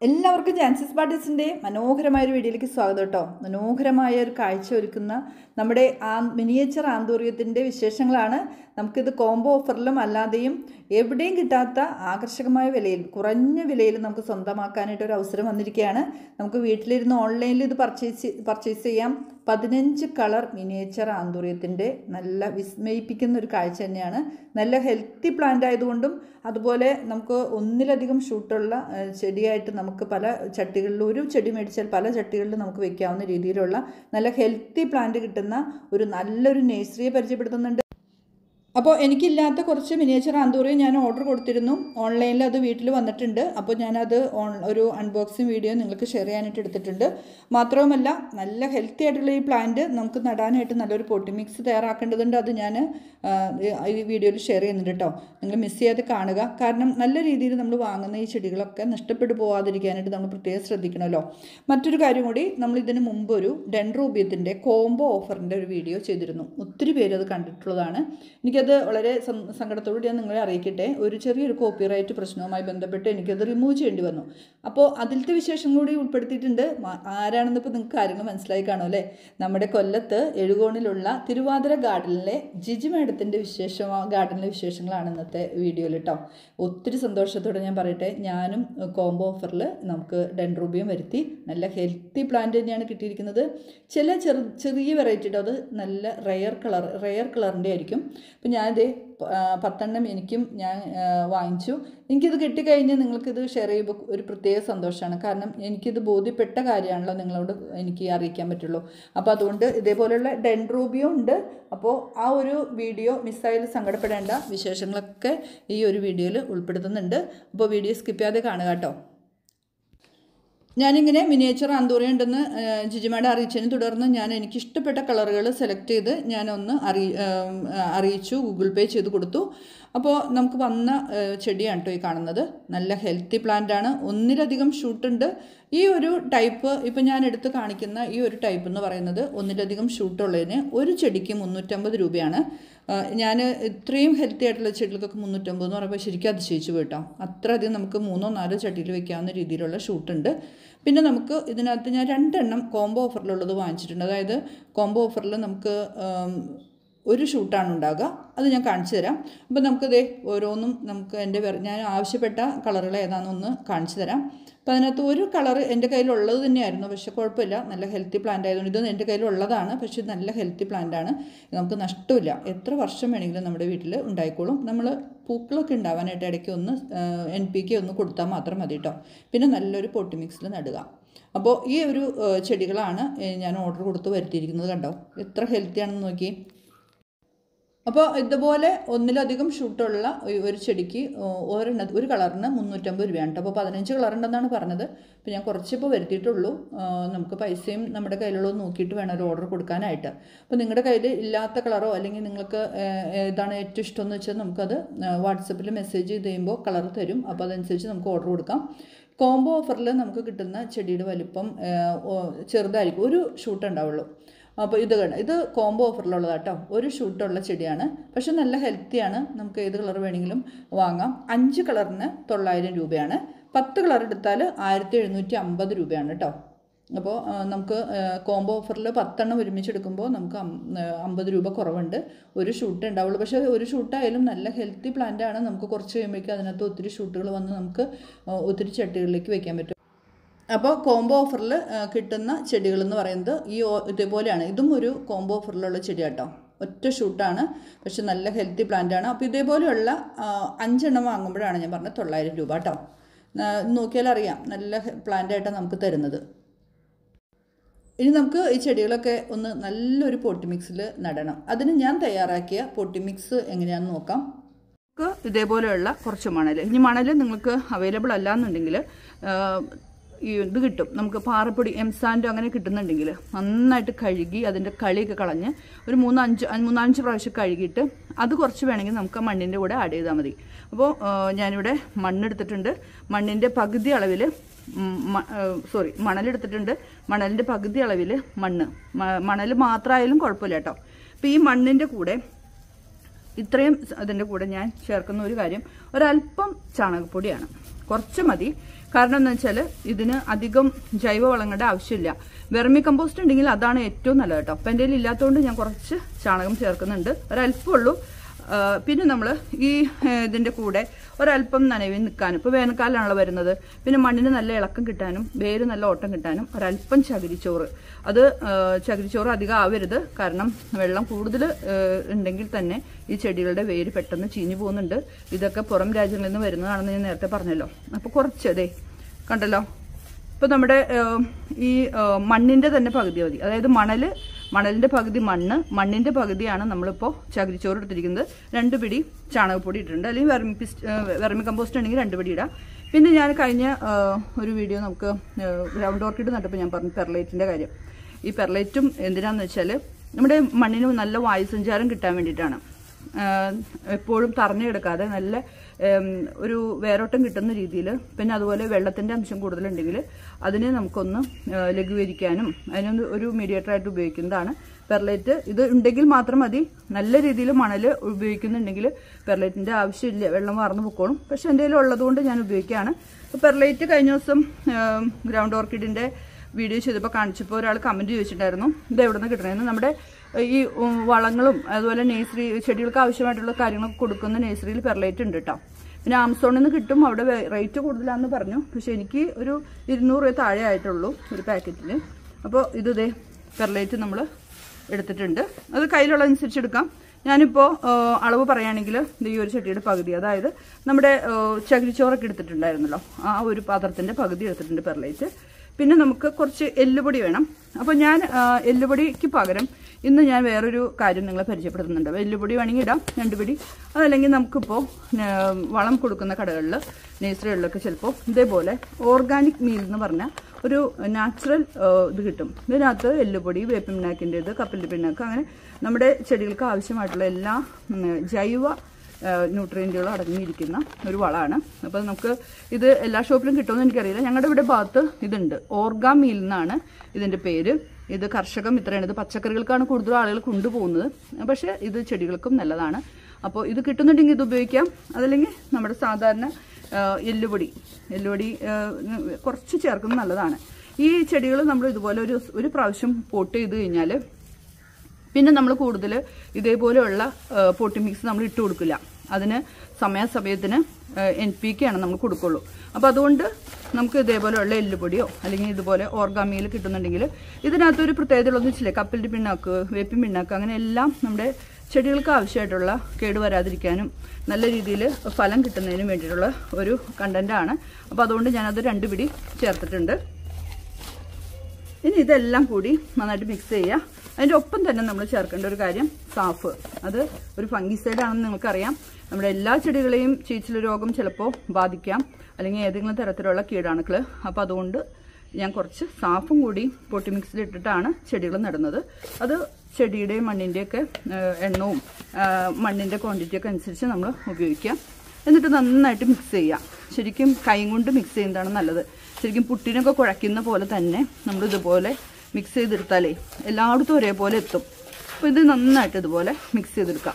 എല്ലാവർക്കും ജാൻസിസ് പാർട്ടീസിൻ്റെ മനോഹരമായ ഒരു വീഡിയോയിലേക്ക് സ്വാഗതം കേട്ടോ മനോഹരമായ ഒരു കാഴ്ച ഒരുക്കുന്ന നമ്മുടെ ആ മിനിയേച്ചർ ആന്തൂറിയത്തിൻ്റെ വിശേഷങ്ങളാണ് നമുക്കിത് കോംബോ ഓഫറിലും അല്ലാതെയും എവിടെയും കിട്ടാത്ത ആകർഷകമായ വിലയിൽ കുറഞ്ഞ വിലയിൽ നമുക്ക് സ്വന്തമാക്കാനായിട്ട് ഒരു അവസരം വന്നിരിക്കുകയാണ് നമുക്ക് വീട്ടിലിരുന്ന് ഓൺലൈനിൽ ഇത് പർച്ചേസ് പർച്ചേസ് ചെയ്യാം പതിനഞ്ച് കളർ മിനിയേച്ചർ ആന്തൂറിയത്തിൻ്റെ നല്ല വിസ്മയിപ്പിക്കുന്ന ഒരു കാഴ്ച തന്നെയാണ് നല്ല ഹെൽത്തി പ്ലാന്റ് ആയതുകൊണ്ടും അതുപോലെ നമുക്ക് ഒന്നിലധികം ഷൂട്ടുള്ള ഏഹ്, ചെടിയായിട്ട് നമുക്ക് പല ചട്ടികളിൽ ഒരു ചെടി മേടിച്ചാൽ പല ചട്ടികളിൽ നമുക്ക് വെക്കാവുന്ന രീതിയിലുള്ള നല്ല ഹെൽത്തി പ്ലാന്റ് കിട്ടുന്ന ഒരു നല്ലൊരു നേഴ്സറിയെ പരിചയപ്പെടുത്തുന്നുണ്ട് അപ്പോൾ എനിക്കില്ലാത്ത കുറച്ച് മിനിയേച്ചർ ആന്തൂറിയം ഞാൻ ഓർഡർ കൊടുത്തിരുന്നു ഓൺലൈനിൽ അത് വീട്ടിൽ വന്നിട്ടുണ്ട് അപ്പോൾ ഞാനത് ഓൺ ഒരു അൺബോക്സിങ് വീഡിയോ നിങ്ങൾക്ക് ഷെയർ ചെയ്യാനായിട്ട് എടുത്തിട്ടുണ്ട് മാത്രവുമല്ല നല്ല ഹെൽത്തി ആയിട്ടുള്ള ഈ പ്ലാന്റ് നമുക്ക് നടാനായിട്ട് നല്ലൊരു പൊട്ടി മിക്സ് തയ്യാറാക്കേണ്ടതുണ്ട് അത് ഞാൻ ആ, ഈ വീഡിയോയിൽ ഷെയർ ചെയ്യുന്നുണ്ട് കേട്ടോ നിങ്ങൾ മിസ് ചെയ്യാതെ കാണുക കാരണം നല്ല രീതിയിൽ നമ്മൾ വാങ്ങുന്ന ഈ ചെടികളൊക്കെ നഷ്ടപ്പെട്ടു പോവാതിരിക്കാനായിട്ട് നമ്മൾ പ്രത്യേകം ശ്രദ്ധിക്കണമല്ലോ മറ്റൊരു കാര്യം കൂടി നമ്മൾ ഇതിന് മുമ്പ് ഒരു ഡെൻറൂബിയത്തിൻ്റെ കോംബോ ഓഫറിൻ്റെ ഒരു വീഡിയോ ചെയ്തിരുന്നു ഒത്തിരി പേര് അത് കണ്ടിട്ടുള്ളതാണ് എനിക്കത് വളരെ സം- സങ്കടത്തോടുകൂടി ഞാൻ നിങ്ങളെ അറിയിക്കട്ടെ ഒരു ചെറിയൊരു കോപ്പിറൈറ്റ് പ്രശ്നവുമായി ബന്ധപ്പെട്ട് എനിക്കത് റിമൂവ് ചെയ്യേണ്ടി വന്നു അപ്പോൾ അതിലത്തെ വിശേഷം കൂടി ഉൾപ്പെടുത്തിയിട്ടുണ്ട് മ- ആരാണെന്ന് ഇപ്പോൾ നിങ്ങൾക്ക് കാര്യങ്ങൾ മനസ്സിലായി കാണും അല്ലേ നമ്മുടെ കൊല്ലത്ത് എഴുകോണിലുള്ള തിരുവാതിര ഗാർഡനിലെ ജിജി മേഡത്തിൻ്റെ വിശേഷം ഗാർഡനിലെ വിശേഷങ്ങളാണ് ഇന്നത്തെ വീഡിയോയിൽ കേട്ടോ ഒത്തിരി സന്തോഷത്തോടെ ഞാൻ പറയട്ടെ ഞാനും കോംബോ ഓഫറിൽ നമുക്ക് ഡെൻഡ്രൂബിയം വരുത്തി നല്ല ഹെൽത്തി പ്ലാന്റ് തന്നെയാണ് കിട്ടിയിരിക്കുന്നത് ചില ചെറു ചെറിയ വെറൈറ്റിയുടെ അത് നല്ല റെയർ കളർ റെയർ കളറിൻ്റെ ആയിരിക്കും അപ്പം ഞാനിത് പത്തെണ്ണം എനിക്കും ഞാൻ ആ, വാങ്ങിച്ചു എനിക്കിത് കിട്ടിക്കഴിഞ്ഞ് നിങ്ങൾക്കിത് ഷെയർ ചെയ്യുമ്പോൾ ഒരു പ്രത്യേക സന്തോഷമാണ് കാരണം എനിക്കിത് ബോധ്യപ്പെട്ട കാര്യമാണല്ലോ നിങ്ങളോട് എനിക്ക് അറിയിക്കാൻ പറ്റുള്ളൂ അപ്പോൾ അതുകൊണ്ട് ഇതേപോലെയുള്ള ഡെൻഡ്രോബിയോ ഉണ്ട് അപ്പോൾ ആ ഒരു വീഡിയോ മിസ്സായാലും സങ്കടപ്പെടേണ്ട വിശേഷങ്ങളൊക്കെ ഈ ഒരു വീഡിയോയിൽ ഉൾപ്പെടുത്തുന്നുണ്ട് അപ്പോൾ വീഡിയോ സ്കിപ്പ് ചെയ്യാതെ കാണുക കേട്ടോ ഞാനിങ്ങനെ മിനിയേച്ചർ ആന്തൂറിയം ഉണ്ടെന്ന് ഏഹ്, ജിജിമേടെ അറിയിച്ചതിന് തുടർന്ന് ഞാൻ എനിക്ക് ഇഷ്ടപ്പെട്ട കളറുകൾ സെലക്ട് ചെയ്ത് ഞാനൊന്ന് അറി ഏം, അറിയിച്ചു ഗൂഗിൾ പേ ചെയ്ത് കൊടുത്തു അപ്പോൾ നമുക്ക് വന്ന ഏഹ്, ചെടിയാണ് കേട്ടോ ഈ കാണുന്നത് നല്ല ഹെൽത്തി പ്ലാന്റ് ആണ് ഒന്നിലധികം ഷൂട്ടുണ്ട് ഈ ഒരു ടൈപ്പ് ഇപ്പം ഞാൻ എടുത്ത് കാണിക്കുന്ന ഈ ഒരു ടൈപ്പ് എന്ന് പറയുന്നത് ഒന്നിലധികം ഷൂട്ടുള്ളതിന് ഒരു ചെടിക്ക് മുന്നൂറ്റമ്പത് രൂപയാണ് ഞാൻ ഇത്രയും ഹെൽത്തി ആയിട്ടുള്ള ചെടികൾക്കൊക്കെ മുന്നൂറ്റമ്പത് എന്ന് പറയുമ്പോൾ ശരിക്കും അതിശയിച്ചു പോയിട്ടോ അത്രയധികം നമുക്ക് മൂന്നോ നാലോ ചട്ടിയിൽ വെക്കാവുന്ന രീതിയിലുള്ള ഷൂട്ടുണ്ട് പിന്നെ നമുക്ക് ഇതിനകത്ത് ഞാൻ രണ്ടെണ്ണം കോംബോ ഓഫറിലുള്ളത് വാങ്ങിച്ചിട്ടുണ്ട് അതായത് കോംബോ ഓഫറിൽ നമുക്ക് ആം, ഒരു ഷൂട്ടാണ് ഉണ്ടാകുക അത് ഞാൻ കാണിച്ചു തരാം അപ്പോൾ നമുക്കിതേ ഓരോന്നും നമുക്ക് എൻ്റെ വെറ- ഞാൻ ആവശ്യപ്പെട്ട കളറുകൾ ഏതാണെന്നൊന്ന് കാണിച്ചു തരാം അപ്പോൾ അതിനകത്ത് ഒരു കളർ എൻ്റെ കയ്യിലുള്ളത് തന്നെയായിരുന്നു പക്ഷെ കുഴപ്പമില്ല നല്ല ഹെൽത്തി പ്ലാന്റ് ആയതുകൊണ്ട് ഇത് എൻ്റെ കയ്യിലുള്ളതാണ് പക്ഷേ ഇത് നല്ല ഹെൽത്തി പ്ലാന്റ് ആണ് നമുക്ക് നഷ്ടമില്ല എത്ര വർഷം വേണമെങ്കിലും നമ്മുടെ വീട്ടിൽ ഉണ്ടായിക്കോളും നമ്മൾ പൂക്കളൊക്കെ ഉണ്ടാവാനായിട്ട് ഇടയ്ക്ക് ഒന്ന് എൻ പി കെ ഒന്ന് കൊടുത്താൽ മാത്രം മതി കേട്ടോ പിന്നെ നല്ലൊരു പൊട്ടി മിക്സിൽ നടുക അപ്പോൾ ഈ ഒരു ഏഹ്, ചെടികളാണ് ഏഹ്, ഞാൻ ഓർഡർ കൊടുത്ത് വരുത്തിയിരിക്കുന്നത് കണ്ടോ എത്ര ഹെൽത്തി ആണെന്ന് നോക്കി അപ്പോൾ ഇതുപോലെ ഒന്നിലധികം ഷൂട്ടുള്ള ഒരു- ഒരു ചെടിക്ക് ഒരെണ്ണ ഒരു കളറിന് മുന്നൂറ്റമ്പത് രൂപയാണ് കേട്ടോ അപ്പോൾ പതിനഞ്ച് കളറുണ്ടെന്നാണ് പറഞ്ഞത് അപ്പോൾ ഞാൻ കുറച്ചിപ്പോൾ വരുത്തിയിട്ടുള്ളൂ ആ, നമുക്ക് പൈസയും നമ്മുടെ കയ്യിലുള്ളത് നോക്കിയിട്ട് വേണം ഒരു ഓർഡർ കൊടുക്കാനായിട്ട് അപ്പോൾ നിങ്ങളുടെ കയ്യിൽ ഇല്ലാത്ത കളറോ അല്ലെങ്കിൽ നിങ്ങൾക്ക് ഏഹ്, ഏതാണ് ഏറ്റവും ഇഷ്ടം എന്ന് വെച്ചാൽ നമുക്കത് വാട്സപ്പിൽ മെസ്സേജ് ചെയ്ത് കഴിയുമ്പോൾ കളർ തരും അപ്പോൾ അതനുസരിച്ച് നമുക്ക് ഓർഡർ കൊടുക്കാം കോംബോ ഓഫറിൽ നമുക്ക് കിട്ടുന്ന ചെടിയുടെ വലിപ്പം ഏഹ്, ഓ- ചെറുതായിരിക്കും ഒരു ഷൂട്ട് ഉണ്ടാവുള്ളൂ അപ്പോൾ ഇത് കണ്ട ഇത് കോംബോ ഓഫറിലുള്ളതാണ് കേട്ടോ ഒരു ഷൂട്ടുള്ള ചെടിയാണ് പക്ഷെ നല്ല ഹെൽത്തിയാണ് നമുക്ക് ഏത് കളർ വേണമെങ്കിലും വാങ്ങാം അഞ്ച് കളറിന് തൊള്ളായിരം രൂപയാണ് പത്ത് കളർ എടുത്താൽ ആയിരത്തി എഴുന്നൂറ്റി അമ്പത് രൂപയാണ് കേട്ടോ അപ്പോൾ ആ, നമുക്ക് കോംബോ ഓഫറിൽ പത്തെണ്ണം ഒരുമിച്ച് എടുക്കുമ്പോൾ നമുക്ക് അം- ആ, അമ്പത് രൂപ കുറവുണ്ട് ഒരു ഷൂട്ട് ഉണ്ടാവുള്ളൂ പക്ഷേ ഒരു ഷൂട്ടായാലും നല്ല ഹെൽത്തി പ്ലാന്റ് ആണ് നമുക്ക് കുറച്ച് കഴിയുമ്പോഴേക്കും അതിനകത്ത് ഒത്തിരി ഷൂട്ടുകൾ വന്ന് നമുക്ക് ആ, ഒത്തിരി ചട്ടികളിലേക്ക് വെക്കാൻ പറ്റും അപ്പോൾ കോംബോ ഓഫറിൽ കിട്ടുന്ന ചെടികൾ എന്ന് പറയുന്നത് ഈ ഓ- ഇതേപോലെയാണ് ഇതും ഒരു കോംബോ ഓഫറിലുള്ള ചെടി കേട്ടോ ഒറ്റ ഷൂട്ടാണ് പക്ഷെ നല്ല ഹെൽത്തി പ്ലാന്റ് ആണ് അപ്പോൾ ഇതേപോലെയുള്ള ആ, അഞ്ചെണ്ണം വാങ്ങുമ്പോഴാണ് ഞാൻ പറഞ്ഞത് തൊള്ളായിരം രൂപ കേട്ടോ ആ, നോക്കിയാൽ അറിയാം നല്ല പ്ലാന്റ് ആയിട്ടാണ് നമുക്ക് തരുന്നത് ഇനി നമുക്ക് ഈ ചെടികളൊക്കെ ഒന്ന് നല്ലൊരു പൊട്ടി മിക്സിൽ നടണം അതിന് ഞാൻ തയ്യാറാക്കിയ പൊട്ടി മിക്സ് എങ്ങനെയാണെന്ന് നോക്കാം നമുക്ക് ഇതേപോലെയുള്ള കുറച്ച് മണൽ ഇനി മണൽ നിങ്ങൾക്ക് അവൈലബിൾ അല്ലാന്നുണ്ടെങ്കിൽ ഈ ഇത് കിട്ടും നമുക്ക് പാറപ്പൊടി എംസാൻഡോ അങ്ങനെ കിട്ടുന്നുണ്ടെങ്കിൽ നന്നായിട്ട് കഴുകി അതിൻ്റെ കളിയൊക്കെ കളഞ്ഞ് ഒരു മൂന്നഞ്ച് അഞ്ച് മൂന്നാഞ്ച് പ്രാവശ്യം കഴുകിയിട്ട് അത് കുറച്ച് വേണമെങ്കിൽ നമുക്ക് ആ മണ്ണിൻ്റെ കൂടെ ആഡ് ചെയ്താൽ മതി അപ്പോൾ ഞാനിവിടെ മണ്ണെടുത്തിട്ടുണ്ട് മണ്ണിൻ്റെ പകുതി അളവിൽ സോറി മണലെടുത്തിട്ടുണ്ട് മണലിൻ്റെ പകുതി അളവിൽ മണ്ണ് മണൽ മാത്രമായാലും കുഴപ്പമില്ല കേട്ടോ അപ്പോൾ ഈ മണ്ണിൻ്റെ കൂടെ ഇത്രയും അതിൻ്റെ കൂടെ ഞാൻ ചേർക്കുന്ന ഒരു കാര്യം ഒരല്പം ചാണകപ്പൊടിയാണ് കുറച്ച് മതി കാരണം എന്ന് വെച്ചാൽ ഇതിന് അധികം ജൈവവളങ്ങളുടെ ആവശ്യമില്ല വെർമി കമ്പോസ്റ്റ് ഉണ്ടെങ്കിൽ അതാണ് ഏറ്റവും നല്ലത് കേട്ടോ അപ്പം എൻ്റെ കയ്യിൽ ഇല്ലാത്തതുകൊണ്ട് ഞാൻ കുറച്ച് ചാണകം ചേർക്കുന്നുണ്ട് ഒരല്പം ഉള്ളൂ ആ, പിന്നെ നമ്മൾ ഈ ഏ, ഇതിൻ്റെ കൂടെ ഒരല്പം നനവിൽ നിൽക്കാനും ഇപ്പോൾ വേനൽക്കാലമാണല്ലോ വരുന്നത് പിന്നെ മണ്ണിന് നല്ല ഇളക്കം കിട്ടാനും വേര് നല്ല ഓട്ടം കിട്ടാനും ഒരല്പം ചകിരിച്ചോറ് അത് ആ, ചകിരിച്ചോറ് അധികം ആവരുത് കാരണം വെള്ളം കൂടുതൽ ഏ, ഉണ്ടെങ്കിൽ തന്നെ ഈ ചെടികളുടെ വേര് പെട്ടെന്ന് ചീഞ്ഞു പോകുന്നുണ്ട് ഇതൊക്കെ പുറം രാജ്യങ്ങളിൽ നിന്ന് വരുന്നതാണെന്ന് ഞാൻ നേരത്തെ പറഞ്ഞല്ലോ അപ്പോൾ കുറച്ച് അതെ കണ്ടല്ലോ ഇപ്പൊ നമ്മുടെ ഏഹ്, ഈ ഏഹ്, മണ്ണിന്റെ തന്നെ പകുതി മതി അതായത് മണല് മണലിന്റെ പകുതി മണ്ണ് മണ്ണിന്റെ പകുതിയാണ് നമ്മളിപ്പോൾ ചകിരിച്ചോറ് എടുത്തിരിക്കുന്നത് രണ്ട് പിടി ചാണകപ്പൊടി ഇട്ടിട്ടുണ്ട് അല്ലെങ്കിൽ വെർമി പിസ്റ്റ് ഏഹ്, വെർമി കമ്പോസ്റ്റ് ഉണ്ടെങ്കിൽ രണ്ട് പിടി ഇടാം പിന്നെ ഞാൻ കഴിഞ്ഞ ഏഹ്, ഒരു വീഡിയോ നമുക്ക് ഗ്രൗണ്ട് ഓർക്കിഡ് നട്ടപ്പോൾ ഞാൻ പറഞ്ഞു പെർലൈറ്റിന്റെ കാര്യം ഈ പെർലൈറ്റും എന്തിനാന്ന് വെച്ചാൽ നമ്മുടെ മണ്ണിന് നല്ല വായുസഞ്ചാരം കിട്ടാൻ വേണ്ടിയിട്ടാണ് ആഹ് എപ്പോഴും തറഞ്ഞു കിടക്കാതെ നല്ല ഉം, ഒരു വേരോട്ടം കിട്ടുന്ന രീതിയിൽ പിന്നെ അതുപോലെ വെള്ളത്തിന്റെ അംശം കൂടുതലുണ്ടെങ്കിൽ അതിനെ നമുക്കൊന്ന് ആഹ് ലഘൂകരിക്കാനും അതിനൊന്ന് ഒരു മീഡിയേറ്റർ ആയിട്ട് ഉപയോഗിക്കുന്നതാണ് പെർലൈറ്റ് ഇത് ഉണ്ടെങ്കിൽ മാത്രം മതി നല്ല രീതിയിൽ മണൽ ഉപയോഗിക്കുന്നുണ്ടെങ്കിൽ പെർലൈറ്റിന്റെ ആവശ്യമില്ല വെള്ളം വാർന്നു പൊക്കോളും പക്ഷെ എൻ്റെ കയ്യിൽ ഉള്ളതുകൊണ്ട് ഞാൻ ഉപയോഗിക്കുകയാണ് പെർലൈറ്റ് കഴിഞ്ഞ ദിവസം ആഹ് ഗ്രൗണ്ട് ഓർക്കിഡിന്റെ വീഡിയോ ചെയ്തപ്പോൾ കാണിച്ചപ്പോൾ ഒരാൾ കമൻറ്റ് ചോദിച്ചിട്ടുണ്ടായിരുന്നു ഇത് എവിടെ നിന്ന് കിട്ടണമെന്ന് നമ്മുടെ ഈ ഉം, വളങ്ങളും അതുപോലെ നേഴ്സറി ചെടികൾക്ക് ആവശ്യമായിട്ടുള്ള കാര്യങ്ങളൊക്കെ കൊടുക്കുന്ന നേഴ്സറിയിൽ പെർലൈറ്റ് ഉണ്ട് കേട്ടോ പിന്നെ ആംസോണിൽ നിന്ന് കിട്ടും അവിടെ റേറ്റ് കൂടുതലാണെന്ന് പറഞ്ഞു പക്ഷെ എനിക്ക് ഒരു ഇരുന്നൂറ് രൂപ താഴെ ആയിട്ടുള്ളൂ ഒരു പാക്കറ്റിന് അപ്പോൾ ഇത് ഇതേ പെർലൈറ്റ് നമ്മൾ എടുത്തിട്ടുണ്ട് അത് കയ്യിലുള്ളതനുസരിച്ച് എടുക്കാം ഞാനിപ്പോൾ അളവ് പറയുകയാണെങ്കിൽ ഇത് ഈ ഒരു ചട്ടിയുടെ പകുതി അതായത് നമ്മുടെ ആ, ചകിരിച്ചോറൊക്കെ എടുത്തിട്ടുണ്ടായിരുന്നല്ലോ ആ ഒരു പാത്രത്തിൻ്റെ പകുതി എടുത്തിട്ടുണ്ട് പെർലൈറ്റ് പിന്നെ നമുക്ക് കുറച്ച് എല്ലുപൊടി വേണം അപ്പോൾ ഞാൻ ആ, എല്ലുപൊടിക്ക് പകരം ഇന്ന് ഞാൻ വേറൊരു കാര്യം നിങ്ങളെ പരിചയപ്പെടുത്തുന്നുണ്ട് എല്ലുപൊടി വേണമെങ്കിൽ ഇടാം രണ്ട് പിടി അതല്ലെങ്കിൽ നമുക്കിപ്പോൾ ആ, വളം കൊടുക്കുന്ന കടകളിൽ നേഴ്സറികളിലൊക്കെ ചിലപ്പോൾ ഇതേപോലെ ഓർഗാനിക് മീൽ എന്ന് പറഞ്ഞ ഒരു നാച്ചുറൽ ഇത് കിട്ടും ഇതിനകത്ത് എല്ലുപൊടി വേപ്പിൻ പിണ്ണാക്കിൻ്റെത് കപ്പലിൻ്റെ പിണ്ണാക്ക് അങ്ങനെ നമ്മുടെ ചെടികൾക്ക് ആവശ്യമായിട്ടുള്ള എല്ലാ ഉം, ജൈവ ന്യൂട്രിയൻറ്റുകൾ അടങ്ങിയിരിക്കുന്ന ഒരു വളമാണ് അപ്പോൾ നമുക്ക് ഇത് എല്ലാ ഷോപ്പിലും കിട്ടുമെന്ന് എനിക്കറിയില്ല ഞങ്ങളുടെ ഇവിടെ ഭാഗത്ത് ഇതുണ്ട് ഓർഗാ മീൽ എന്നാണ് ഇതിൻ്റെ പേര് ഇത് കർഷക മിത്രമാണ് ഇത് പച്ചക്കറികൾക്കാണ് കൂടുതൽ ആളുകൾ കൊണ്ടുപോകുന്നത് പക്ഷേ ഇത് ചെടികൾക്കും നല്ലതാണ് അപ്പോൾ ഇത് കിട്ടുന്നുണ്ടെങ്കിൽ ഇത് ഉപയോഗിക്കാം അതല്ലെങ്കിൽ നമ്മുടെ സാധാരണ ആ, എല്ലുപൊടി എല്ലുപൊടി ആ, കുറച്ച് ചേർക്കുന്നത് നല്ലതാണ് ഈ ചെടികൾ നമ്മൾ ഇതുപോലെ ഒരു ഒരു പ്രാവശ്യം പോട്ട് ചെയ്ത് കഴിഞ്ഞാൽ പിന്നെ നമ്മൾ കൂടുതൽ ഇതേപോലെയുള്ള പോട്ടി മിക്സ് നമ്മൾ ഇട്ട് കൊടുക്കില്ല അതിന് സമയാസമയത്തിന് എൻ പി കെ ആണ് നമ്മൾ കൊടുക്കുള്ളൂ അപ്പോൾ അതുകൊണ്ട് നമുക്ക് ഇതേപോലെയുള്ള എല്ലുപൊടിയോ അല്ലെങ്കിൽ ഇതുപോലെ ഓർഗാമിയിൽ കിട്ടുന്നുണ്ടെങ്കിൽ ഇതിനകത്ത് ഒരു പ്രത്യേകതകളൊന്നും വെച്ചില്ലേ കപ്പലിൻ്റെ പിണ്ണാക്ക് വേപ്പിൻ പിണ്ണാക്ക് അങ്ങനെ എല്ലാം നമ്മുടെ ചെടികൾക്ക് ആവശ്യമായിട്ടുള്ള കേട് വരാതിരിക്കാനും നല്ല രീതിയിൽ ഫലം കിട്ടുന്നതിനും വേണ്ടിയിട്ടുള്ള ഒരു കണ്ടൻ്റാണ് അപ്പോൾ അതുകൊണ്ട് ഞാനത് രണ്ട് പിടി ചേർത്തിട്ടുണ്ട് ഇനി ഇതെല്ലാം കൂടി നന്നായിട്ട് മിക്സ് ചെയ്യുക അതിൻ്റെ ഒപ്പം തന്നെ നമ്മൾ ചേർക്കേണ്ട ഒരു കാര്യം സാഫ് അത് ഒരു ഫംഗിസൈഡ് ആണെന്ന് നിങ്ങൾക്കറിയാം നമ്മുടെ എല്ലാ ചെടികളെയും ചീച്ചിൽ രോഗം ചിലപ്പോൾ ബാധിക്കാം അല്ലെങ്കിൽ ഏതെങ്കിലും തരത്തിലുള്ള കീടാണുക്കൾ അപ്പോൾ അതുകൊണ്ട് ഞാൻ കുറച്ച് സാഫും കൂടി പൊട്ടി മിക്സിൽ ഇട്ടിട്ടാണ് ചെടികൾ നടുന്നത് അത് ചെടിയുടെയും മണ്ണിൻ്റെയൊക്കെ ഏഹ്, എണ്ണവും ഏഹ്, മണ്ണിൻ്റെ ക്വാണ്ടിറ്റിയൊക്കെ അനുസരിച്ച് നമ്മൾ ഉപയോഗിക്കാം എന്നിട്ട് നന്നായിട്ട് മിക്സ് ചെയ്യാം ശരിക്കും കൈ കൊണ്ട് മിക്സ് ചെയ്യുന്നതാണ് നല്ലത് ശരിക്കും പുട്ടിനൊക്കെ കുഴയ്ക്കുന്ന പോലെ തന്നെ നമ്മൾ ഇതുപോലെ മിക്സ് ചെയ്തെടുത്താലേ എല്ലായിടത്തും ഒരേപോലെ എത്തും അപ്പോൾ ഇത് നന്നായിട്ട് ഇതുപോലെ മിക്സ് ചെയ്തെടുക്കാം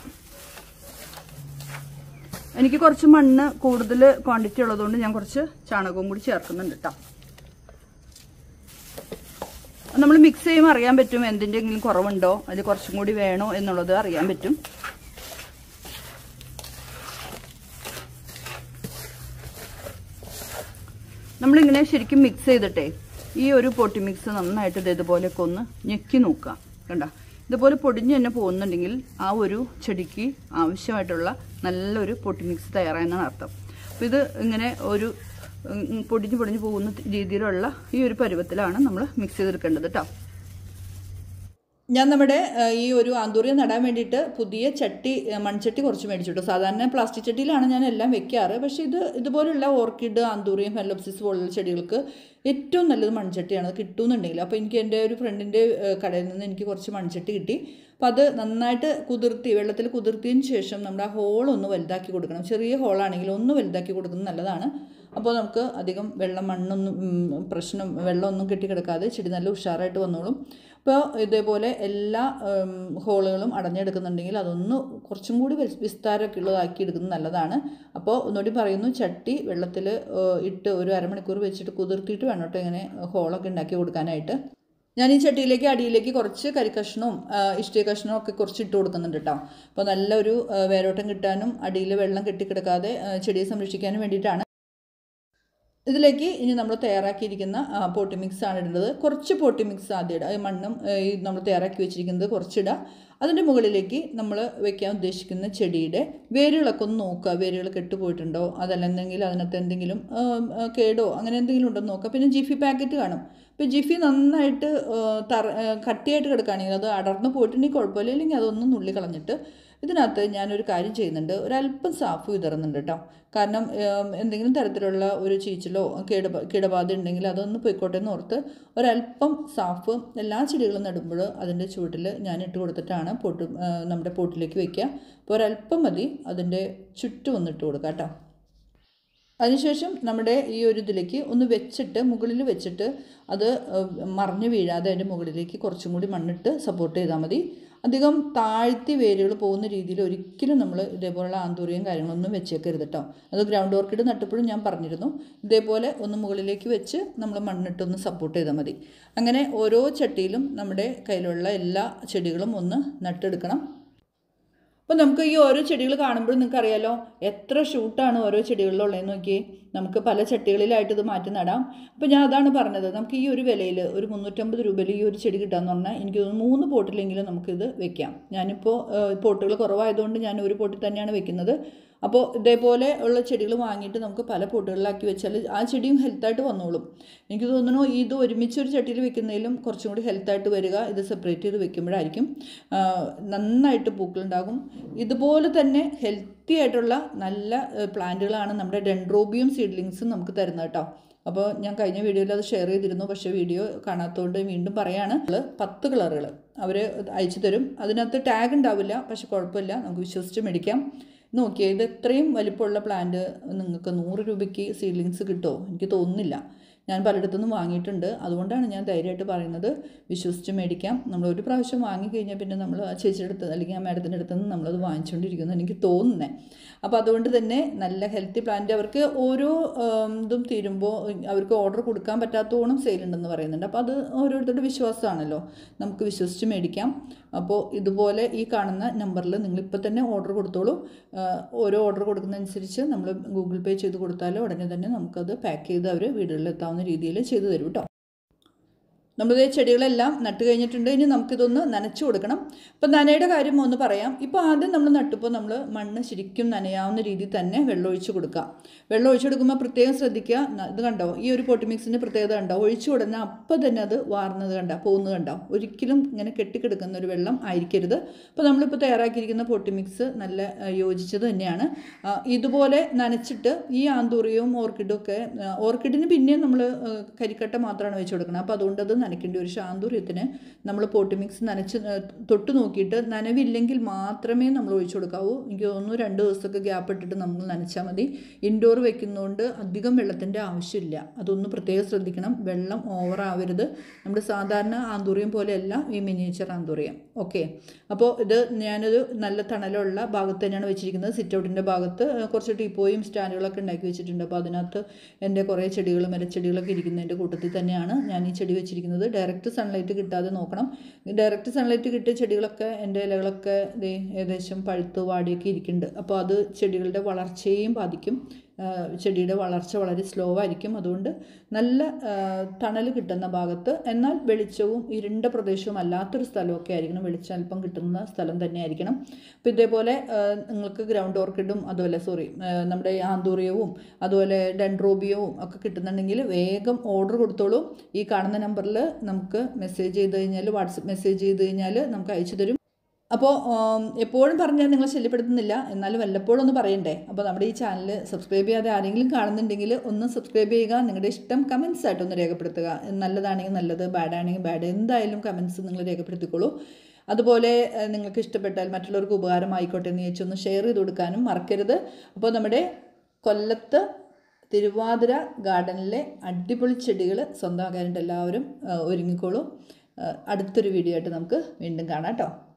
എനിക്ക് കുറച്ച് മണ്ണ് കൂടുതൽ ക്വാണ്ടിറ്റി ഉള്ളതുകൊണ്ട് ഞാൻ കുറച്ച് ചാണകവും കൂടി ചേർക്കുന്നുണ്ട് കേട്ടോ നമ്മൾ മിക്സ് ചെയ്യുമ്പോൾ അറിയാൻ പറ്റും എന്തിൻ്റെങ്കിലും കുറവുണ്ടോ അതിൽ കുറച്ചും കൂടി വേണോ എന്നുള്ളത് അറിയാൻ പറ്റും നമ്മളിങ്ങനെ ശരിക്കും മിക്സ് ചെയ്തിട്ടേ ഈ ഒരു പൊട്ടി മിക്സ് നന്നായിട്ട് ഇത് ഇതുപോലെയൊക്കെ ഒന്ന് ഞെക്കി നോക്കുക കണ്ട ഇതുപോലെ പൊടിഞ്ഞ് തന്നെ പോകുന്നുണ്ടെങ്കിൽ ആ ഒരു ചെടിക്ക് ആവശ്യമായിട്ടുള്ള നല്ലൊരു പൊട്ടി മിക്സ് തയ്യാറായെന്നാണ് അർത്ഥം അപ്പോൾ ഇത് ഇങ്ങനെ ഒരു ഉം, പൊടിഞ്ഞ് പൊടിഞ്ഞ് പോകുന്ന രീതിയിലുള്ള ഈ ഒരു പരുവത്തിലാണ് നമ്മൾ മിക്സ് ചെയ്തെടുക്കേണ്ടത് കേട്ടോ ഞാൻ നമ്മുടെ ആ, ഈ ഒരു ആന്തൂറിയം നടാൻ വേണ്ടിയിട്ട് പുതിയ ചട്ടി ആ, മൺചട്ടി കുറച്ച് മേടിച്ചിട്ടു സാധാരണ പ്ലാസ്റ്റിക് ചട്ടിയിലാണ് ഞാൻ എല്ലാം വെക്കാറ് പക്ഷേ ഇത് ഇതുപോലുള്ള ഓർക്കിഡ് ആന്തൂറിയം ഫെലോപ്സിസ് പോലുള്ള ചെടികൾക്ക് ഏറ്റവും നല്ലത് മൺചട്ടിയാണ് അത് കിട്ടുമെന്നുണ്ടെങ്കിൽ അപ്പോൾ എനിക്ക് എൻ്റെ ഒരു ഫ്രണ്ടിൻ്റെ കടയിൽ നിന്ന് എനിക്ക് കുറച്ച് മൺചട്ടി കിട്ടി അപ്പോൾ അത് നന്നായിട്ട് കുതിർത്തി വെള്ളത്തിൽ കുതിർത്തിയതിന് ശേഷം നമ്മുടെ ആ ഹോൾ ഒന്ന് വലുതാക്കി കൊടുക്കണം ചെറിയ ഹോളാണെങ്കിൽ ഒന്ന് വലുതാക്കി കൊടുക്കുന്നത് നല്ലതാണ് അപ്പോൾ നമുക്ക് അധികം വെള്ളം മണ്ണൊന്നും ഉം, പ്രശ്നം വെള്ളമൊന്നും കെട്ടിക്കിടക്കാതെ ചെടി നല്ല ഉഷാറായിട്ട് വന്നോളും അപ്പോൾ ഇതേപോലെ എല്ലാ ഉം, ഹോളുകളും അടഞ്ഞെടുക്കുന്നുണ്ടെങ്കിൽ അതൊന്ന് കുറച്ചും കൂടി വിസ്- വിസ്താരമൊക്കെ ഉള്ളതാക്കി എടുക്കുന്നത് നല്ലതാണ് അപ്പോൾ ഒന്നുകൂടി പറയുന്നു ചട്ടി വെള്ളത്തിൽ ഇട്ട് ഒരു അരമണിക്കൂർ വെച്ചിട്ട് കുതിർത്തിയിട്ട് വേണം കേട്ടോ ഇങ്ങനെ ഹോളൊക്കെ ഉണ്ടാക്കി കൊടുക്കാനായിട്ട് ഞാൻ ഈ ചട്ടിയിലേക്ക് അടിയിലേക്ക് കുറച്ച് കരിക്കഷ്ണവും ആ, ഇഷ്ടിക കഷ്ണവും ഒക്കെ കുറച്ച് ഇട്ട് കൊടുക്കുന്നുണ്ട് കേട്ടോ അപ്പോൾ നല്ലൊരു ആ, വേരോട്ടം കിട്ടാനും അടിയിൽ വെള്ളം കെട്ടിക്കിടക്കാതെ ആ, ചെടിയെ സംരക്ഷിക്കാനും വേണ്ടിയിട്ടാണ് ഇതിലേക്ക് ഇനി നമ്മൾ തയ്യാറാക്കിയിരിക്കുന്ന ആ, പോട്ടി മിക്സ് ആണ് ഇടേണ്ടത് കുറച്ച് പോട്ടി മിക്സ് ആദ്യം ഇടുക ഈ മണ്ണും ഏ, ഈ നമ്മൾ തയ്യാറാക്കി വെച്ചിരിക്കുന്നത് കുറച്ചിടുക അതിൻ്റെ മുകളിലേക്ക് നമ്മൾ വെക്കാൻ ഉദ്ദേശിക്കുന്ന ചെടിയുടെ വേരുകളൊക്കെ ഒന്ന് നോക്കുക വേരുകൾ കെട്ടുപോയിട്ടുണ്ടോ അതല്ലെന്നെങ്കിൽ അതിനകത്ത് എന്തെങ്കിലും ആ, ആ, കേടോ അങ്ങനെ എന്തെങ്കിലും ഉണ്ടോ എന്ന് നോക്കുക പിന്നെ ജിഫി പാക്കറ്റ് കാണും ഇപ്പോൾ ജിഫി നന്നായിട്ട് ആ, തറ ആ, കട്ടിയായിട്ട് കിടക്കുകയാണെങ്കിൽ അത് അടർന്നു പോയിട്ടുണ്ടെങ്കിൽ കുഴപ്പമില്ല ഇല്ലെങ്കിൽ അതൊന്ന് നുള്ളി കളഞ്ഞിട്ട് ഇതിനകത്ത് ഞാനൊരു കാര്യം ചെയ്യുന്നുണ്ട് ഒരല്പം സാഫ് വിതറുന്നുണ്ട് കേട്ടോ കാരണം ഏം, എന്തെങ്കിലും തരത്തിലുള്ള ഒരു ചീച്ചിലോ കീട കീടബാധ ഉണ്ടെങ്കിൽ അതൊന്ന് പോയിക്കോട്ടെ എന്ന് ഓർത്ത് ഒരല്പം സാഫ് എല്ലാ ചെടികളും നടുമ്പോൾ അതിൻ്റെ ചുവട്ടിൽ ഞാൻ ഇട്ട് കൊടുത്തിട്ടാണ് പോട്ട് ആ, നമ്മുടെ പോട്ടിലേക്ക് വയ്ക്കുക അപ്പോൾ ഒരല്പം മതി അതിൻ്റെ ചുറ്റും ഒന്ന് ഇട്ട് കൊടുക്കാം കേട്ടോ അതിനുശേഷം നമ്മുടെ ഈ ഒരു ഇതിലേക്ക് ഒന്ന് വെച്ചിട്ട് മുകളിൽ വെച്ചിട്ട് അത് ഏഹ്, മറിഞ്ഞ് വീഴാതെ അതിൻ്റെ മുകളിലേക്ക് കുറച്ചും കൂടി മണ്ണിട്ട് സപ്പോർട്ട് ചെയ്താൽ മതി അധികം താഴ്ത്തി വേരുകൾ പോകുന്ന രീതിയിൽ ഒരിക്കലും നമ്മൾ ഇതേപോലുള്ള ആന്തൂറിയും കാര്യങ്ങളൊന്നും വെച്ചേക്കരുത് കേട്ടോ അത് ഗ്രൗണ്ട് ഓർക്കിഡ് നട്ടപ്പോഴും ഞാൻ പറഞ്ഞിരുന്നു ഇതേപോലെ ഒന്ന് മുകളിലേക്ക് വെച്ച് നമ്മൾ മണ്ണിട്ടൊന്ന് സപ്പോർട്ട് ചെയ്താൽ മതി അങ്ങനെ ഓരോ ചട്ടിയിലും നമ്മുടെ കയ്യിലുള്ള എല്ലാ ചെടികളും ഒന്ന് നട്ടെടുക്കണം അപ്പോൾ നമുക്ക് ഈ ഓരോ ചെടികൾ കാണുമ്പോഴും നിങ്ങൾക്ക് അറിയാലോ എത്ര ഷൂട്ടാണ് ഓരോ ചെടികളിലുള്ളതെന്ന് നോക്കിയേ നമുക്ക് പല ചട്ടികളിലായിട്ട് ഇത് മാറ്റി നടാം അപ്പോൾ ഞാൻ അതാണ് പറഞ്ഞത് നമുക്ക് ഈ ഒരു വിലയിൽ ഒരു മുന്നൂറ്റമ്പത് രൂപയിൽ ഈ ഒരു ചെടി കിട്ടാന്ന് പറഞ്ഞാൽ എനിക്ക് തോന്നുന്നു മൂന്ന് പോട്ടിലെങ്കിലും നമുക്കിത് വെക്കാം ഞാനിപ്പോൾ പോട്ടുകൾ കുറവായതുകൊണ്ട് ഞാൻ ഒരു പോട്ടിൽ തന്നെയാണ് വെക്കുന്നത് അപ്പോൾ ഇതേപോലെ ഉള്ള ചെടികൾ വാങ്ങിയിട്ട് നമുക്ക് പല പോട്ടുകളിലാക്കി വെച്ചാൽ ആ ചെടിയും ഹെൽത്തായിട്ട് വന്നോളും എനിക്ക് തോന്നുന്നു ഇത് ഒരുമിച്ച് ഒരു ചട്ടിയിൽ വെക്കുന്നതിലും കുറച്ചും കൂടി ഹെൽത്തായിട്ട് വരിക ഇത് സെപ്പറേറ്റ് ചെയ്ത് വെക്കുമ്പോഴായിരിക്കും ആ, നന്നായിട്ട് പൂക്കളുണ്ടാകും ഇതുപോലെ തന്നെ ഹെൽത്തി ആയിട്ടുള്ള നല്ല പ്ലാന്റുകളാണ് നമ്മുടെ ഡെൻഡ്രോബിയം സീഡ്ലിങ്സും നമുക്ക് തരുന്നത് കേട്ടോ അപ്പോൾ ഞാൻ കഴിഞ്ഞ വീഡിയോയിൽ അത് ഷെയർ ചെയ്തിരുന്നു പക്ഷേ വീഡിയോ കാണാത്തതുകൊണ്ട് വീണ്ടും പറയാണ് ഉള്ളത് പത്ത് കളറുകൾ അവർ അയച്ചു തരും അതിനകത്ത് ടാഗ് ഉണ്ടാവില്ല പക്ഷെ കുഴപ്പമില്ല നമുക്ക് വിശ്വസിച്ച് മേടിക്കാം നോക്കിയേ ഇത് ഇത്രയും വലിപ്പമുള്ള പ്ലാന്റ് നിങ്ങൾക്ക് നൂറ് രൂപയ്ക്ക് സീഡ്ലിങ്സ് കിട്ടുമോ എനിക്ക് തോന്നുന്നില്ല ഞാൻ പലയിടത്തുനിന്നും വാങ്ങിയിട്ടുണ്ട് അതുകൊണ്ടാണ് ഞാൻ ധൈര്യമായിട്ട് പറയുന്നത് വിശ്വസിച്ച് മേടിക്കാം നമ്മൾ ഒരു പ്രാവശ്യം വാങ്ങിക്കഴിഞ്ഞാൽ പിന്നെ നമ്മൾ ആ ചേച്ചിയുടെ അടുത്ത് അല്ലെങ്കിൽ ആ മാഡത്തിൻ്റെ അടുത്ത് നിന്ന് നമ്മളത് വാങ്ങിച്ചുകൊണ്ടിരിക്കുന്നു എനിക്ക് തോന്നുന്നത് അപ്പോൾ അതുകൊണ്ട് തന്നെ നല്ല ഹെൽത്തി പ്ലാന്റ് അവർക്ക് ഓരോ ഉം, ഇതും തീരുമ്പോൾ അവർക്ക് ഓർഡർ കൊടുക്കാൻ പറ്റാത്തോണം സെയിലുണ്ടെന്ന് പറയുന്നുണ്ട് അപ്പോൾ അത് ഓരോരുത്തരുടെ വിശ്വാസമാണല്ലോ നമുക്ക് വിശ്വസിച്ച് മേടിക്കാം അപ്പോൾ ഇതുപോലെ ഈ കാണുന്ന നമ്പറിൽ നിങ്ങളിപ്പോൾ തന്നെ ഓർഡർ കൊടുത്തോളൂ ആ, ഓരോ ഓർഡർ കൊടുക്കുന്നതനുസരിച്ച് നമ്മൾ ഗൂഗിൾ പേ ചെയ്ത് കൊടുത്താൽ ഉടനെ തന്നെ നമുക്കത് പാക്ക് ചെയ്ത് അവർ വീടുകളിൽ എത്താവുന്ന രീതിയിൽ ചെയ്തു തരും കേട്ടോ നമ്മുടെ ചെടികളെല്ലാം നട്ട് കഴിഞ്ഞിട്ടുണ്ട് ഇനി നമുക്കിതൊന്ന് നനച്ചു കൊടുക്കണം ഇപ്പം നനയുടെ കാര്യം ഒന്ന് പറയാം ഇപ്പോൾ ആദ്യം നമ്മൾ നട്ടപ്പോൾ നമ്മൾ മണ്ണ് ശരിക്കും നനയാവുന്ന രീതിയിൽ തന്നെ വെള്ളം ഒഴിച്ച് കൊടുക്കുക വെള്ളം ഒഴിച്ച് കൊടുക്കുമ്പോൾ പ്രത്യേകം ശ്രദ്ധിക്കുക ന- ഇത് കണ്ടോ ഈ ഒരു പൊട്ടി മിക്സിൻ്റെ പ്രത്യേകത കണ്ടോ ഒഴിച്ചു കൊടുന്നാൽ അപ്പം തന്നെ അത് വാർന്നത് കണ്ട പോകുന്നത് കണ്ടോ ഒരിക്കലും ഇങ്ങനെ കെട്ടിക്കിടക്കുന്ന ഒരു വെള്ളം ആയിരിക്കരുത് അപ്പോൾ നമ്മളിപ്പോൾ തയ്യാറാക്കിയിരിക്കുന്ന പൊട്ടി മിക്സ് നല്ല ആ, യോജിച്ചത് തന്നെയാണ് ആ, ഇതുപോലെ നനച്ചിട്ട് ഈ ആന്തൂറിയവും ഓർക്കിഡും ഒക്കെ ആ, ഓർക്കിഡിന് പിന്നെയും നമ്മൾ കരിക്കട്ട മാത്രമാണ് വെച്ച് കൊടുക്കുന്നത് അപ്പോൾ അതുകൊണ്ട് അത് നനയ്ക്കേണ്ടി ഒരു ശാന്തൂര്യത്തിന് നമ്മൾ പോട്ടി മിക്സ് നനച്ച് ആ, തൊട്ട് നോക്കിയിട്ട് നനവില്ലെങ്കിൽ മാത്രമേ നമ്മൾ ഒഴിച്ചു കൊടുക്കാവൂ എനിക്ക് തോന്നുന്നു രണ്ട് ദിവസമൊക്കെ ഗ്യാപ്പ് ഇട്ടിട്ട് നമ്മൾ നനച്ചാൽ മതി ഇൻഡോർ വെക്കുന്നതുകൊണ്ട് അധികം വെള്ളത്തിൻ്റെ ആവശ്യമില്ല അതൊന്ന് പ്രത്യേകം ശ്രദ്ധിക്കണം വെള്ളം ഓവർ ആവരുത് നമ്മുടെ സാധാരണ ആന്തൂറിയം പോലെയല്ല ഈ മിനിയേച്ചർ ആന്തൂറിയം ഓക്കെ അപ്പോൾ ഇത് ഞാനൊരു നല്ല തണലുള്ള ഭാഗത്ത് തന്നെയാണ് വെച്ചിരിക്കുന്നത് സിറ്റ് ഔട്ടിൻ്റെ ഭാഗത്ത് ആ, കുറച്ച് ടീപ്പോയും സ്റ്റാൻഡുകളൊക്കെ ഉണ്ടാക്കി വെച്ചിട്ടുണ്ട് അപ്പോൾ അതിനകത്ത് എൻ്റെ കുറേ ചെടികളും ഇലച്ചെടികളൊക്കെ ഇരിക്കുന്നതിൻ്റെ കൂട്ടത്തിൽ തന്നെയാണ് ഞാൻ ഈ ചെടി വെച്ചിരിക്കുന്നത് ഡയറക്റ്റ് സൺലൈറ്റ് കിട്ടാതെ നോക്കണം ഡയറക്റ്റ് സൺലൈറ്റ് കിട്ടിയ ചെടികളൊക്കെ എൻ്റെ ഇലകളൊക്കെ ദേ ഏകദേശം പഴുത്ത് വാടിയൊക്കെ ഇരിക്കുന്നുണ്ട് അപ്പോൾ അത് ചെടികളുടെ വളർച്ചയെയും ബാധിക്കും ആ, ചെടിയുടെ വളർച്ച വളരെ സ്ലോ ആയിരിക്കും അതുകൊണ്ട് നല്ല തണൽ കിട്ടുന്ന ഭാഗത്ത് എന്നാൽ വെളിച്ചവും ഇരുണ്ട പ്രദേശവും അല്ലാത്തൊരു സ്ഥലമൊക്കെ ആയിരിക്കണം വെളിച്ചം അല്പം കിട്ടുന്ന സ്ഥലം തന്നെ ആയിരിക്കണം അപ്പോൾ ഇതേപോലെ ആ, നിങ്ങൾക്ക് ഗ്രൗണ്ട് ഓർക്കിഡും അതുപോലെ സോറി നമ്മുടെ ഈ ആന്തൂറിയവും അതുപോലെ ഡെൻഡ്രോബിയവും ഒക്കെ കിട്ടുന്നുണ്ടെങ്കിൽ വേഗം ഓർഡർ കൊടുത്തോളൂ ഈ കാണുന്ന നമ്പറിൽ നമുക്ക് മെസ്സേജ് ചെയ്ത് കഴിഞ്ഞാൽ വാട്സപ്പ് മെസ്സേജ് ചെയ്ത് കഴിഞ്ഞാൽ നമുക്ക് അയച്ചു തരും അപ്പോൾ എപ്പോഴും പറഞ്ഞാൽ നിങ്ങളെ ശല്യപ്പെടുത്തുന്നില്ല എന്നാലും വല്ലപ്പോഴും ഒന്ന് പറയണ്ടേ അപ്പോൾ നമ്മുടെ ഈ ചാനൽ സബ്സ്ക്രൈബ് ചെയ്യാതെ ആരെങ്കിലും കാണുന്നുണ്ടെങ്കിൽ ഒന്ന് സബ്സ്ക്രൈബ് ചെയ്യുക നിങ്ങളുടെ ഇഷ്ടം കമൻസ് ആയിട്ട് ഒന്ന് രേഖപ്പെടുത്തുക നല്ലതാണെങ്കിൽ നല്ലത് ബാഡ് ആണെങ്കിൽ ബാഡ് എന്തായാലും കമൻസ് നിങ്ങൾ രേഖപ്പെടുത്തിക്കോളൂ അതുപോലെ ഏഹ്, നിങ്ങൾക്ക് ഇഷ്ടപ്പെട്ടാൽ മറ്റുള്ളവർക്ക് ഉപകാരമായിക്കോട്ടെ എന്ന് ചോദിച്ചൊന്ന് ഷെയർ ചെയ്ത് കൊടുക്കാനും മറക്കരുത് അപ്പോൾ നമ്മുടെ കൊല്ലത്ത് തിരുവാതിര ഗാർഡനിലെ അടിപൊളി ചെടികൾ സ്വന്തമാക്കാനായിട്ട് എല്ലാവരും ഏഹ്, ഒരുങ്ങിക്കോളൂ ഏഹ്, അടുത്തൊരു വീഡിയോ ആയിട്ട് നമുക്ക് വീണ്ടും കാണാം കേട്ടോ